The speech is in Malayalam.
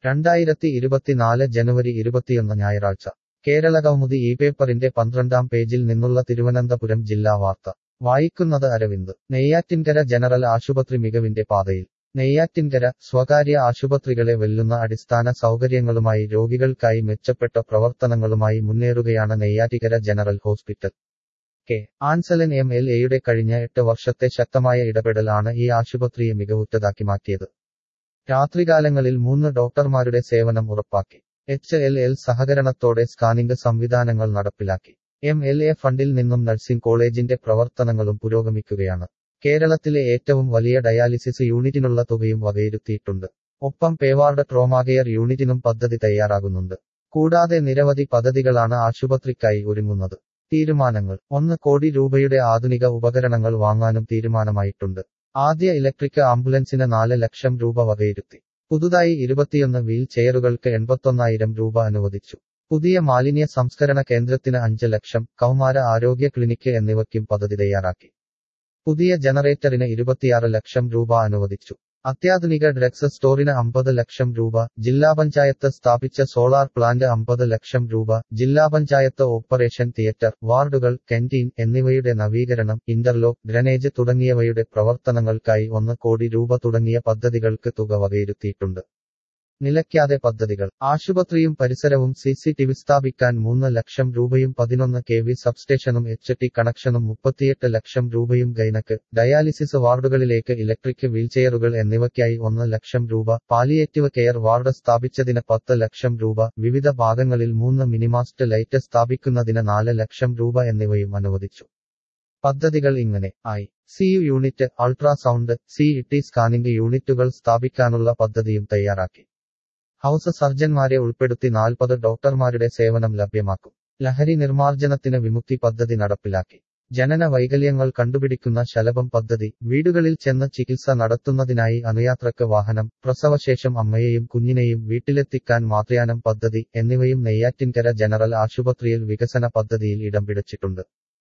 രണ്ടായിരത്തി ഇരുപത്തിനാല് ജനുവരി ഇരുപത്തിയൊന്ന് ഞായറാഴ്ച കേരളകൗമുദി ഈ പേപ്പറിന്റെ പന്ത്രണ്ടാം പേജിൽ നിന്നുള്ള തിരുവനന്തപുരം ജില്ലാ വാർത്ത വായിക്കുന്നത് അരവിന്ദ് നെയ്യാറ്റിൻകര ജനറൽ ആശുപത്രി മികവിന്റെ പാതയിൽ നെയ്യാറ്റിൻകര സ്വകാര്യ ആശുപത്രികളെ വെല്ലുന്ന അടിസ്ഥാന സൗകര്യങ്ങളുമായി രോഗികൾക്കായി മെച്ചപ്പെട്ട പ്രവർത്തനങ്ങളുമായി മുന്നേറുകയാണ് Neyyattinkara general hospital K Ansalan M L എയുടെ കഴിഞ്ഞ എട്ട് വർഷത്തെ ശക്തമായ ഇടപെടൽ ആണ് ഈ ആശുപത്രിയെ മികവുറ്റതാക്കി മാറ്റിയത് രാത്രികാലങ്ങളിൽ മൂന്ന് ഡോക്ടർമാരുടെ സേവനം ഉറപ്പാക്കി എച്ച് എൽ എൽ സഹകരണത്തോടെ സ്കാനിംഗ് സംവിധാനങ്ങൾ നടപ്പിലാക്കി എം എൽ എ ഫണ്ടിൽ നിന്നും നഴ്സിംഗ് കോളേജിന്റെ പ്രവർത്തനങ്ങളും പുരോഗമിക്കുകയാണ് കേരളത്തിലെ ഏറ്റവും വലിയ ഡയാലിസിസ് യൂണിറ്റിനുള്ള തുകയും വകയിരുത്തിയിട്ടുണ്ട് ഒപ്പം പേവാർഡ് ട്രോമാകെയർ യൂണിറ്റിനും പദ്ധതി തയ്യാറാകുന്നുണ്ട് കൂടാതെ നിരവധി പദ്ധതികളാണ് ആശുപത്രിക്കായി ഒരുങ്ങുന്നത് തീരുമാനങ്ങൾ ഒന്ന് കോടി രൂപയുടെ ആധുനിക ഉപകരണങ്ങൾ വാങ്ങാനും തീരുമാനമായിട്ടുണ്ട് ആദ്യ ഇലക്ട്രിക് ആംബുലൻസിന് നാല് ലക്ഷം രൂപ വകയിരുത്തി പുതുതായി ഇരുപത്തിയൊന്ന് വീൽ ചെയറുകൾക്ക് എൺപത്തൊന്നായിരം രൂപ അനുവദിച്ചു പുതിയ മാലിന്യ സംസ്കരണ കേന്ദ്രത്തിന് അഞ്ച് ലക്ഷം കൗമാര ആരോഗ്യ ക്ലിനിക്ക് എന്നിവയ്ക്കും പദ്ധതി തയ്യാറാക്കി പുതിയ ജനറേറ്ററിന് ഇരുപത്തിയാറ് ലക്ഷം രൂപ അനുവദിച്ചു അത്യാധുനിക ഡ്രഗ്സ് സ്റ്റോറിന് അമ്പത് ലക്ഷം രൂപ ജില്ലാ പഞ്ചായത്ത് സ്ഥാപിച്ച സോളാർ പ്ലാന്റ് അമ്പത് ലക്ഷം രൂപ ജില്ലാ പഞ്ചായത്ത് ഓപ്പറേഷൻ തിയേറ്റർ വാർഡുകൾ കന്റീൻ എന്നിവയുടെ നവീകരണം ഇന്റർലോക്ക് ഡ്രനേജ് തുടങ്ങിയവയുടെ പ്രവർത്തനങ്ങൾക്കായി ഒന്ന് കോടി രൂപ തുടങ്ങിയ പദ്ധതികൾക്ക് തുക വകയിരുത്തിയിട്ടുണ്ട് നിലയ്ക്കാതെ പദ്ധതികൾ ആശുപത്രിയും പരിസരവും സി സി ടി വി സ്ഥാപിക്കാൻ മൂന്ന് ലക്ഷം രൂപയും പതിനൊന്ന് കെ വി സബ്സ്റ്റേഷനും എച്ച് ടി കണക്ഷനും മുപ്പത്തിയെട്ട് ലക്ഷം രൂപയും ഗൈനക്ക് ഡയാലിസിസ് വാർഡുകളിലേക്ക് ഇലക്ട്രിക് വീൽചെയറുകൾ എന്നിവയ്ക്കായി ഒന്ന് ലക്ഷം രൂപ പാലിയേറ്റീവ് കെയർ വാർഡ് സ്ഥാപിച്ചതിന് പത്ത് ലക്ഷം രൂപ വിവിധ ഭാഗങ്ങളിൽ മൂന്ന് മിനിമാസ്റ്റ് ലൈറ്റ് സ്ഥാപിക്കുന്നതിന് നാല് ലക്ഷം രൂപ എന്നിവയും അനുവദിച്ചു പദ്ധതികൾ ഇങ്ങനെ ആയി C U unit ultrasound C E T scanning യൂണിറ്റുകൾ സ്ഥാപിക്കാനുള്ള പദ്ധതിയും തയ്യാറാക്കി ഹൗസ് സർജൻമാരെ ഉൾപ്പെടുത്തി നാൽപ്പത് ഡോക്ടർമാരുടെ സേവനം ലഭ്യമാക്കും ലഹരി നിർമ്മാർജ്ജനത്തിന് വിമുക്തി പദ്ധതി നടപ്പിലാക്കി ജനന വൈകല്യങ്ങൾ കണ്ടുപിടിക്കുന്ന ശലഭം പദ്ധതി വീടുകളിൽ ചെന്ന് ചികിത്സ നടത്തുന്നതിനായി അനുയാത്രക്ക് വാഹനം പ്രസവശേഷം അമ്മയെയും കുഞ്ഞിനെയും വീട്ടിലെത്തിക്കാൻ മാതൃയാനം പദ്ധതി എന്നിവയും നെയ്യാറ്റിൻകര ജനറൽ ആശുപത്രിയിൽ വികസന പദ്ധതിയിൽ ഇടം പിടിച്ചിട്ടുണ്ട്